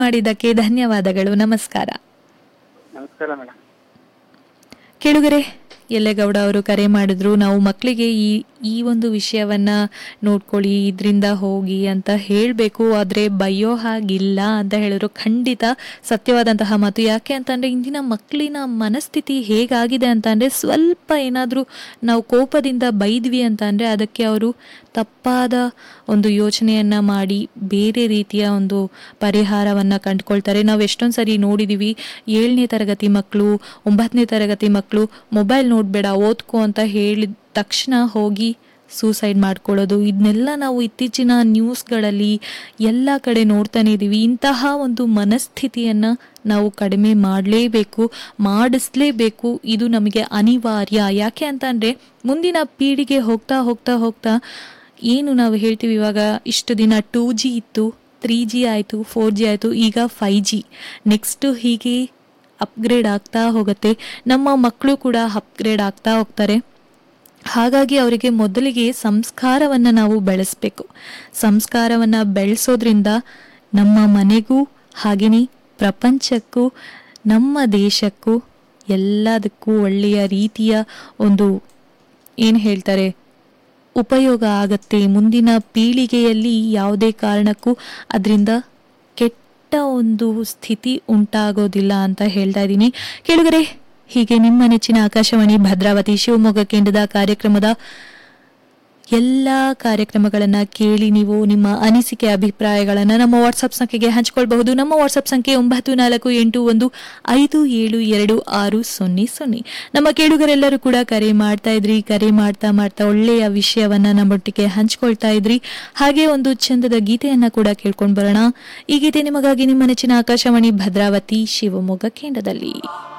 ಮಾಡಿದ್ದಕ್ಕೆ ಧನ್ಯವಾದಗಳು ನಮಸ್ಕಾರ ನಮಸ್ಕಾರ ಮೇಡಮ್ ಕೇಳುಗರೆ ಎಲ್ಲೇಗೌಡ ಅವರು ಕರೆ ಮಾಡಿದ್ರು ನಾವು ಮಕ್ಕಳಿಗೆ ಈ ಈ ಒಂದು ವಿಷಯವನ್ನ ನೋಡ್ಕೊಳ್ಳಿ ಇದರಿಂದ ಹೋಗಿ ಅಂತ ಹೇಳಬೇಕು ಆದರೆ ಬಯ್ಯೋ ಹಾಗಿಲ್ಲ ಅಂತ ಹೇಳಿದ್ರು ಖಂಡಿತ ಸತ್ಯವಾದಂತಹ ಮಾತು ಯಾಕೆ ಅಂತಂದರೆ ಇಂದಿನ ಮಕ್ಕಳಿನ ಮನಸ್ಥಿತಿ ಹೇಗಾಗಿದೆ ಅಂತಂದರೆ ಸ್ವಲ್ಪ ಏನಾದರೂ ನಾವು ಕೋಪದಿಂದ ಬೈದ್ವಿ ಅಂತ ಅಂದರೆ ಅದಕ್ಕೆ ಅವರು ತಪ್ಪಾದ ಒಂದು ಯೋಚನೆಯನ್ನ ಮಾಡಿ ಬೇರೆ ರೀತಿಯ ಒಂದು ಪರಿಹಾರವನ್ನು ಕಂಡುಕೊಳ್ತಾರೆ ನಾವು ಎಷ್ಟೊಂದು ಸರಿ ನೋಡಿದ್ದೀವಿ ಏಳನೇ ತರಗತಿ ಮಕ್ಕಳು ಒಂಬತ್ತನೇ ತರಗತಿ ಮಕ್ಕಳು ಮೊಬೈಲ್ ನೋಡಬೇಡ ಓದ್ಕೋ ಅಂತ ಹೇಳಿದ ತಕ್ಷಣ ಹೋಗಿ ಸೂಸೈಡ್ ಮಾಡ್ಕೊಳ್ಳೋದು ಇದನ್ನೆಲ್ಲ ನಾವು ಇತ್ತೀಚಿನ ನ್ಯೂಸ್ಗಳಲ್ಲಿ ಎಲ್ಲ ಕಡೆ ನೋಡ್ತಾನೆ ಇದ್ದೀವಿ ಇಂತಹ ಒಂದು ಮನಸ್ಥಿತಿಯನ್ನು ನಾವು ಕಡಿಮೆ ಮಾಡಲೇಬೇಕು ಮಾಡಿಸ್ಲೇಬೇಕು ಇದು ನಮಗೆ ಅನಿವಾರ್ಯ ಯಾಕೆ ಅಂತಂದರೆ ಮುಂದಿನ ಪೀಳಿಗೆ ಹೋಗ್ತಾ ಹೋಗ್ತಾ ಹೋಗ್ತಾ ಏನು ನಾವು ಹೇಳ್ತೀವಿ ಇವಾಗ ಇಷ್ಟು ದಿನ ಟೂ ಜಿ ಇತ್ತು ತ್ರೀ ಜಿ ಆಯಿತು ಫೋರ್ ಜಿ ಆಯಿತು ಈಗ ಫೈ ಜಿ ನೆಕ್ಸ್ಟು ಹೀಗೆ ಅಪ್ಗ್ರೇಡ್ ಆಗ್ತಾ ಹೋಗುತ್ತೆ ನಮ್ಮ ಮಕ್ಕಳು ಕೂಡ ಅಪ್ಗ್ರೇಡ್ ಆಗ್ತಾ ಹೋಗ್ತಾರೆ ಹಾಗಾಗಿ ಅವರಿಗೆ ಮೊದಲಿಗೆ ಸಂಸ್ಕಾರವನ್ನು ನಾವು ಬೆಳೆಸಬೇಕು ಸಂಸ್ಕಾರವನ್ನು ಬೆಳೆಸೋದ್ರಿಂದ ನಮ್ಮ ಮನೆಗೂ ಹಾಗೆಯೇ ಪ್ರಪಂಚಕ್ಕೂ ನಮ್ಮ ದೇಶಕ್ಕೂ ಎಲ್ಲದಕ್ಕೂ ಒಳ್ಳೆಯ ರೀತಿಯ ಒಂದು ಏನು ಹೇಳ್ತಾರೆ ಉಪಯೋಗ ಆಗತ್ತೆ ಮುಂದಿನ ಪೀಳಿಗೆಯಲ್ಲಿ ಯಾವುದೇ ಕಾರಣಕ್ಕೂ ಅದರಿಂದ ಕೆಟ್ಟ ಒಂದು ಸ್ಥಿತಿ ಉಂಟಾಗೋದಿಲ್ಲ ಅಂತ ಹೇಳ್ತಾ ಇದ್ದೀನಿ ಕೇಳುಗರೆ ಹೀಗೆ ನಿಮ್ಮ ನೆಚ್ಚಿನ ಆಕಾಶವಾಣಿ ಭದ್ರಾವತಿ ಶಿವಮೊಗ್ಗ ಕೇಂದ್ರದ ಕಾರ್ಯಕ್ರಮದ ಎಲ್ಲ ಕಾರ್ಯಕ್ರಮಗಳನ್ನು ಕೇಳಿ ನೀವು ನಿಮ್ಮ ಅನಿಸಿಕೆ ಅಭಿಪ್ರಾಯಗಳನ್ನು ನಮ್ಮ ವಾಟ್ಸಪ್ ಸಂಖ್ಯೆಗೆ ಹಂಚಿಕೊಳ್ಬಹುದು ನಮ್ಮ ವಾಟ್ಸಪ್ ಸಂಖ್ಯೆ ಒಂಬತ್ತು ನಾಲ್ಕು ಎಂಟು ಒಂದು ಐದು ಏಳು ಎರಡು ಆರು ಸೊನ್ನೆ ಸೊನ್ನೆ ನಮ್ಮ ಕೇಳುಗರೆಲ್ಲರೂ ಕೂಡ ಕರೆ ಮಾಡ್ತಾ ಇದ್ರಿ ಕರೆ ಮಾಡ್ತಾ ಮಾಡ್ತಾ ಒಳ್ಳೆಯ ವಿಷಯವನ್ನ ನಮ್ಮೊಟ್ಟಿಗೆ ಹಂಚ್ಕೊಳ್ತಾ ಇದ್ರಿ ಹಾಗೆ ಒಂದು ಚಂದದ ಗೀತೆಯನ್ನ ಕೂಡ ಕೇಳ್ಕೊಂಡು ಬರೋಣ ಈ ಗೀತೆ ನಿಮಗಾಗಿ ನಿಮ್ಮ ನೆಚ್ಚಿನ ಆಕಾಶವಾಣಿ ಭದ್ರಾವತಿ ಶಿವಮೊಗ್ಗ ಕೇಂದ್ರದಲ್ಲಿ